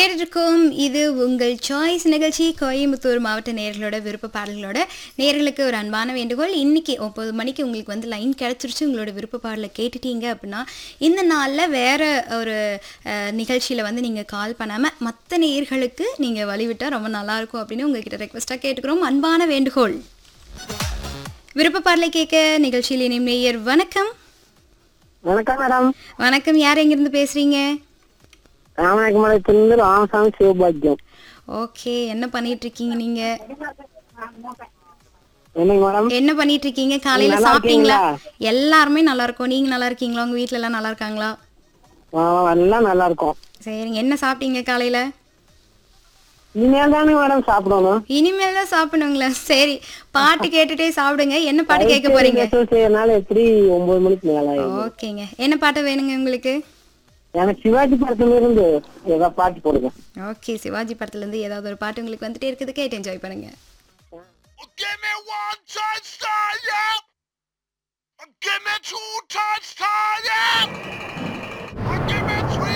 கேட்டுருக்கோம் இது உங்கள் சாய்ஸ் நிகழ்ச்சி கோயம்புத்தூர் மாவட்ட நேயர்களோட விருப்ப பாடல்களோட நேயர்களுக்கு ஒரு அன்பான வேண்டுகோள் இன்னைக்கு ஒம்பது மணிக்கு உங்களுக்கு வந்து லைன் கிடச்சிருச்சு உங்களோட விருப்ப பாடலை கேட்டுட்டீங்க அப்படின்னா இந்த நாளில் வேற ஒரு நிகழ்ச்சியில் வந்து நீங்கள் கால் பண்ணாமல் மற்ற நேயர்களுக்கு நீங்கள் வழிவிட்டால் ரொம்ப நல்லாயிருக்கும் அப்படின்னு உங்ககிட்ட ரெக்வஸ்ட்டாக கேட்டுக்கிறோம் அன்பான வேண்டுகோள் விருப்ப பாடலை கேட்க நிகழ்ச்சியில் இனியும் நேயர் வணக்கம் வணக்கம் மேடம் வணக்கம் யார் எங்கேருந்து பேசுகிறீங்க ராமநாயக்கமலத்திலிருந்து ராமசாமி சிவபாக்கியம் ஓகே என்ன பண்ணிட்டு இருக்கீங்க நீங்க என்னங்க மேடம் என்ன பண்ணிட்டு இருக்கீங்க காலையில நல்லா சாப்பிட்டீங்களா இருக்கீங்களா? எல்லாருமே நல்லா இருக்கோம் நீங்க நல்லா இருக்கீங்களா உங்க வீட்ல எல்லாம் நல்லா இருக்காங்களா ஆ, எல்லாம் நல்லா இருக்கும் சரிங்க என்ன சாப்பிட்டீங்க காலையில இனிமேல் தானே மேடம் சாப்பிடணும் இனிமேல் தான் சாப்பிடணுங்களா சரி பாட்டு கேட்டுட்டே சாப்பிடுங்க என்ன பாட்டு கேட்க போறீங்க செய்யறதுனால எப்படி ஒன்பது மணிக்கு மேல ஆயிடும். ஓகேங்க என்ன பாட்டு வேணுங்க உங்களுக்கு எனக்கு சிவாஜி படத்துல இருந்து ஏதோ பாட்டு போடுங்க ஓகே சிவாஜி படத்துல இருந்து ஏதாவது ஒரு பாட்டு உங்களுக்கு வந்துட்டே இருக்குது கேட்டு என்ஜாய் பண்ணுங்க Give me one touchdown, yeah. Give me two touchdowns,